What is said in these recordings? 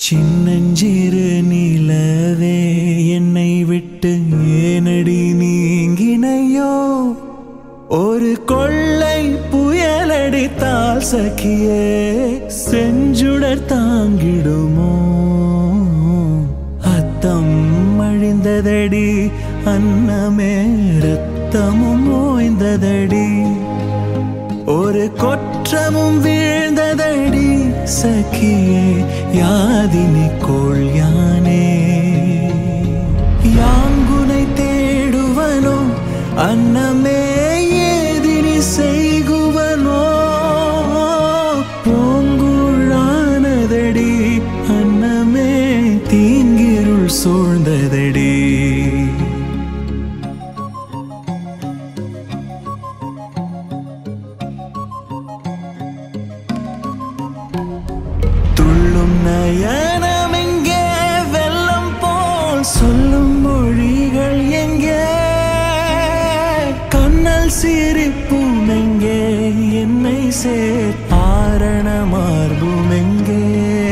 சின்னஞ்சிறு நிலவே என்னை விட்டு ஏனடி நீங்கினையோ ஒரு கொள்ளை புயலடித்தால் சகியே செஞ்சுடர் தாங்கிடுமோ அத்தம் அழிந்ததடி அன்னமே ரத்தமும் ஓய்ந்ததடி ஒரு கொற்றமும் வீழ்ந்ததடி சகியே யாதினி கோள் யானே யாங்குனை தேடுவனோ அன்னமே ஏதினி செய்குவனோ பூங்குழானதடி அன்னமே தீங்கிருள் சூழ்ந்ததடி துள்ளும் நயனம் எங்கே வெள்ளம் போல் சொல்லும் மொழிகள் எங்கே கண்ணல் சிரிப்பும் எங்கே என்னை சேர் ஆரண மார்பும் எங்கே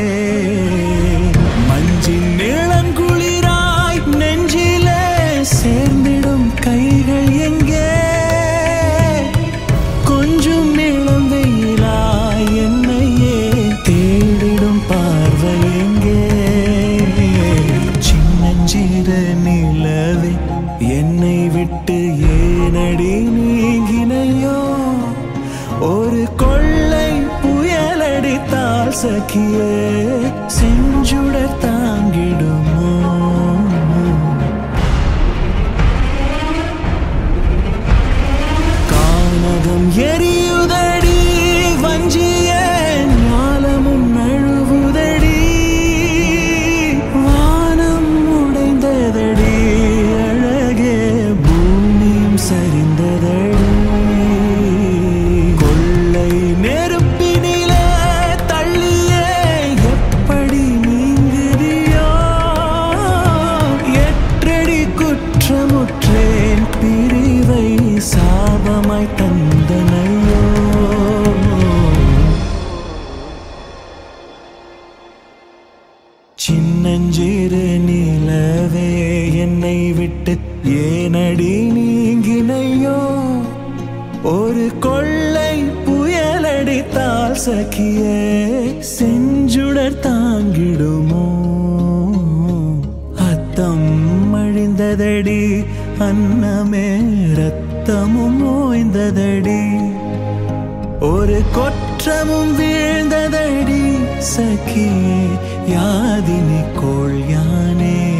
மஞ்சின் நிளங்குளிராய் நெஞ்சிலே சேர்ந்திடும் கைகள் எங்கே கொஞ்சம் நிலம் வெயிலாய் என்னையே தேடிடும் பார்வை எங்கே சின்னஞ்சிறு நிலவே என்னை விட்டு ஏனடி நீங்கினையோ ஒரு கொள்ளை புயலடித்தால் சகியே செஞ்சுடர் தாங்கிடுமோ கானகம் எரியுதடி வஞ்சிய ஞாலமும் நழுவுதடி வானம் உடைந்ததடி அழகே பூமியும் சரிந்ததடி கொள்ளை நெருப்பினிலே தள்ளியே எப்படி நீங்குறியோ எற்றடி குற்றமுற்றேன் பிரிவை சாபமாய் தந்தனையோ சின்னஞ்சிறு நிலவே என்னை விட்டு ஏனடி நீங்கினையோ ஒரு கொள்ளை புயலடித்தால் சகியே செஞ்சுடர் தாங்கிடுமோ அத்தம் அழிந்ததடி அன்னமே ரத்தமும் ஓய்ந்ததடி ஒரு கொற்றமும் வீழ்ந்ததடி சகியே யாதினி கோள் யானே